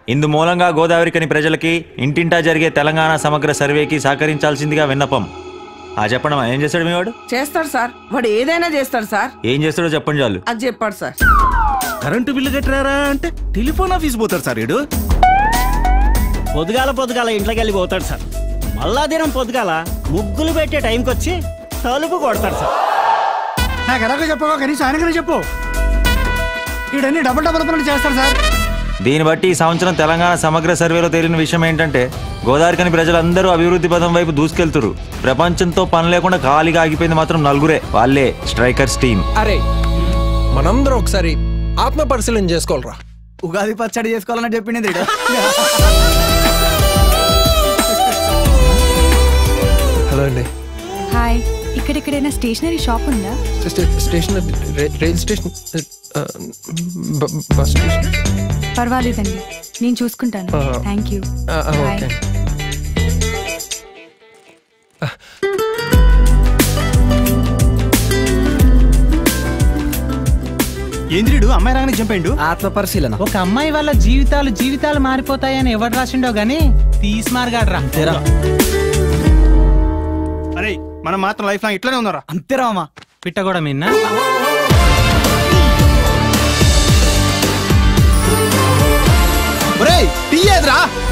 ఇందు మూలంగా గోదావరికని ప్రజలకి ఇంటింటా జరిగే తెలంగాణ సమగ్ర సర్వేకి సహకరించాల్సిందిగా విన్నపం ఆ చెప్పడం ఏం చేస్తాడు మీ వాడు చేస్తాడు సార్ వాడు ఏదైనా చేస్తాడు సార్ ఏం చేస్తాడో చెప్పండి చాలు అది చెప్పాడు సార్ కరెంటు బిల్లు కట్టరారా అంటే టెలిఫోన్ ఆఫీస్ పోతారు సార్ ఇడు పొద్దుగాల పొద్దుగాల ఇంట్లోకి వెళ్ళి పోతాడు సార్ మళ్ళా దినం పొద్దుగాల ముగ్గులు పెట్టే టైంకి వచ్చి తలుపు కొడతాడు సార్ నాకు ఎలాగో చెప్పవా కనీసం ఆయనకనే చెప్పు వీడన్ని డబుల్ డబుల్ పనులు చేస్తాడు సార్ దీన్ని బట్టి ఈ సంవత్సరం తెలంగాణ సమగ్ర సర్వేలో తేలిన విషయం ఏంటంటే గోదావరికని ప్రజలందరూ అభివృద్ధి పథం వైపు దూసుకెళ్తురు ప్రపంచంతో పని లేకుండా ఖాళీగా ఆగిపోయింది మాత్రం నలుగురే వాళ్ళే స్ట్రైకర్స్ టీం అరే మనందరం ఒకసారి ఆత్మ పరిశీలన చేసుకోవాలరా ఉగాది పచ్చడి చేసుకోవాలని చెప్పింది హలో అండి హాయ్ ఇక్కడెక్కడైనా స్టేషనరీ షాప్ ఉందా స్టే- స్టేషన్ రే- రైల్ స్టేషన్ ఆ, బ- బస్ స్టేషన్ పర్వాలేదండి నేను చూసుకుంటాను ఆ. థ్యాంక్ యూ ఆ, ఆ, Bye. ఓకే ఏంద్రుడు అమ్మాయి రాగానే చంపాడు ఆత్మ పరిశీలన ఒక అమ్మాయి వల్ల జీవితాలు జీవితాలు మారిపోతాయని ఎవడు రాసిండో గానీ తీసి మార్గాడ్రా అరే మనం మాత్రం లైఫ్ లాంగ్ ఇట్లానే ఉన్నారా అంతేరా మామ పిట్ట కూడా మిన్నా టీ ఏదిరా